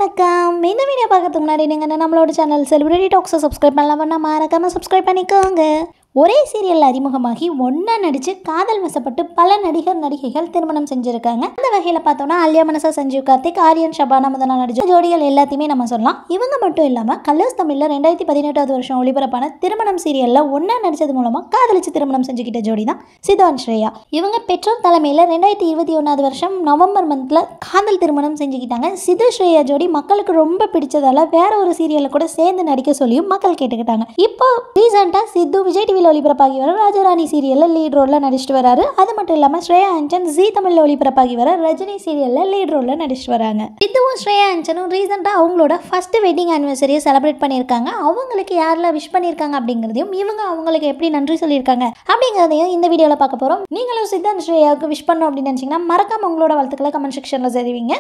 வணக்கம் இந்த வீடியோ பார்க்கறதுக்கு முன்னாடி நீங்கள் நம்மளோட சேனல் செலிபிரிட்டி டாக்ஸை சப்ஸ்கிரைப் பண்ணலாம்னா மறக்காமல் சப்ஸ்கிரைப் பண்ணிக்கோங்க ஒரே சீரியலில் அறிமுகமாகி ஒன்றா நடித்து காதல் வசப்பட்டு பல நடிகர் நடிகைகள் திருமணம் செஞ்சுருக்காங்க அந்த வகையில் பார்த்தோம்னா அல்யா மனசா சஞ்சீவ் கார்த்திக் ஆரியன் ஷபானா முதலாம் நடிச்ச ஜோடிகள் எல்லாத்தையுமே நம்ம சொல்லலாம் இவங்க மட்டும் இல்லாமல் கலர்ஸ் தமிழில் ரெண்டாயிரத்தி பதினெட்டாவது வருஷம் ஒளிபரப்பான திருமணம் சீரியலில் ஒன்றா நடித்தது மூலமாக காதலிச்சு திருமணம் செஞ்சுக்கிட்ட ஜோடி தான் சிதான் ஸ்ரேயா இவங்க பெற்றோர் தலைமையில் ரெண்டாயிரத்தி இருபத்தி ஒன்றாவது வருஷம் நவம்பர் மந்தில் காதல் திருமணம் செஞ்சுக்கிட்டாங்க சிது ஸ்ரேயா ஜோடி மக்களுக்கு ரொம்ப பிடிச்சதால வேற ஒரு சீரியலில் கூட சேர்ந்து நடிக்க சொல்லியும் மக்கள் கேட்டுக்கிட்டாங்க இப்போ ரீசெண்டாக சித்து விஜய் டிவியில் ஒளிபரப்பாகி வர ராஜாராணி சீரியலில் லீட் ரோலில் நடிச்சிட்டு வராரு அது மட்டும் இல்லாமல் ஸ்ரேயா அஞ்சன் ஜி தமிழில் ஒளிபரப்பாகி வர ரஜினி சீரியலில் லீட் ரோலில் நடிச்சிட்டு வராங்க சித்துவும் ஸ்ரேயா அஞ்சனும் ரீசெண்டாக அவங்களோட ஃபர்ஸ்ட் வெட்டிங் ஆனிவர்சரியை செலிப்ரேட் பண்ணியிருக்காங்க அவங்களுக்கு யாரெல்லாம் விஷ் பண்ணியிருக்காங்க அப்படிங்கிறதையும் இவங்க அவங்களுக்கு எப்படி நன்றி சொல்லியிருக்காங்க அப்படிங்கிறதையும் இந்த வீடியோவில் பார்க்க போகிறோம் நீங்களும் சித்தன் ஸ்ரேயாவுக்கு விஷ் பண்ணணும் அப்படின்னு நினச்சிங்கன்னா மறக்காம உங்களோட வாழ்த்துக்களை கமெண்ட் செக்ஷனில் தெரிவிங்க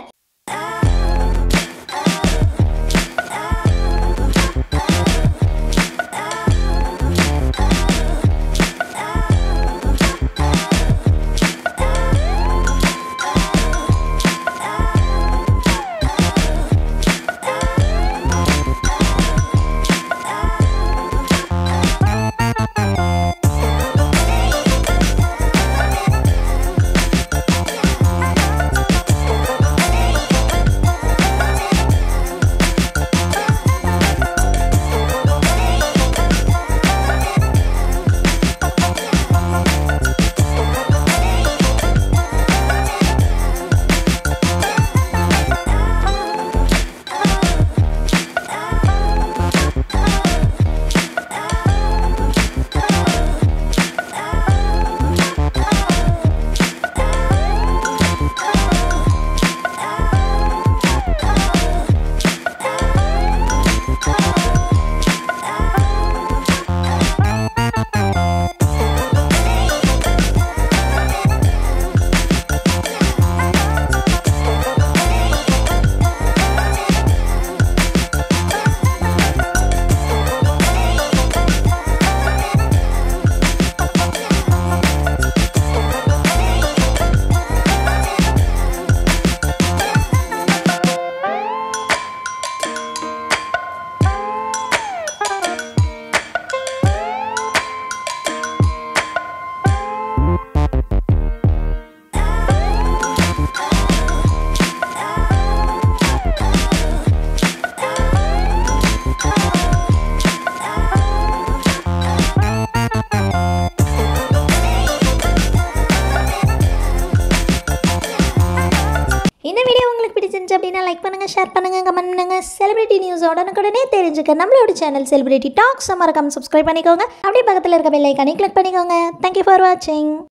இந்த வீடியோ உங்களுக்கு பிடிச்சிருந்துச்சு அப்படின்னா லைக் பண்ணுங்கள் ஷேர் பண்ணுங்கள் கமெண்ட் பண்ணுங்கள் செலிபிரிட்டி நியூஸ் உடனுக்குடனே தெரிஞ்சுக்க நம்மளோட சேனல் செலிபிரிட்டி டாக்ஸ் மறக்காம சப்ஸ்கிரைப் பண்ணிக்கோங்க அப்படியே பக்கத்தில் இருக்க பெல் ஐக்கானே கிளிக் பண்ணிக்கோங்க தேங்க்யூ ஃபார் வாட்சிங்